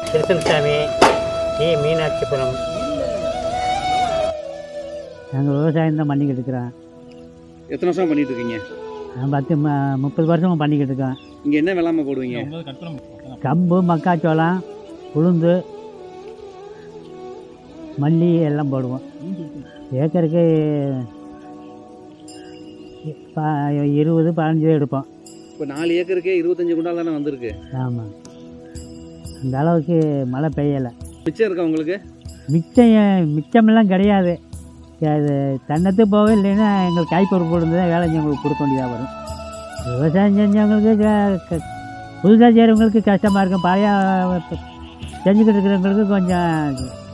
Krishnasamy D Meenakshipuram நாங்கள் விவசாயம் தான் பண்ணிக்கிட்டு இருக்கிறோம் எத்தனை வருஷம் பண்ணிட்டு இருக்கீங்க நான் பத்து ம- முப்பது வருஷமாக பண்ணிக்கிட்டு இருக்கோம் இங்க என்ன வெள்ளாமை போடுவீங்க கம்பு மக்காச்சோளம் உளுந்து மல்லி எல்லாம் போடுவோம் ஏக்கருக்கு ப- இருபது பதினஞ்சு எடுப்போம் இப்போ நாலு ஏக்கருக்கே இருபத்தஞ்சு குண்டால் தானே வந்திருக்கு ஆமாம் அந்த அளவுக்கு மழை பெய்யலை மிச்சம் இருக்கா உங்களுக்கு மிச்சம் ஏன் மிச்சமெல்லாம் கிடையாது அது தன்னத்து போக இல்லைன்னா எங்களுக்கு கைப்பொறுப்பு இருந்து தான் வேலை செஞ்சவங்களுக்கு கொடுக்க வேண்டியதாக வரும் விவசாயம் செஞ்சவங்களுக்கு க- க- புதுசாக செய்கிறவங்களுக்கு கஷ்டமாக இருக்கும் பழைய செஞ்சுக்கிட்டு இருக்கிறவங்களுக்கு கொஞ்சம்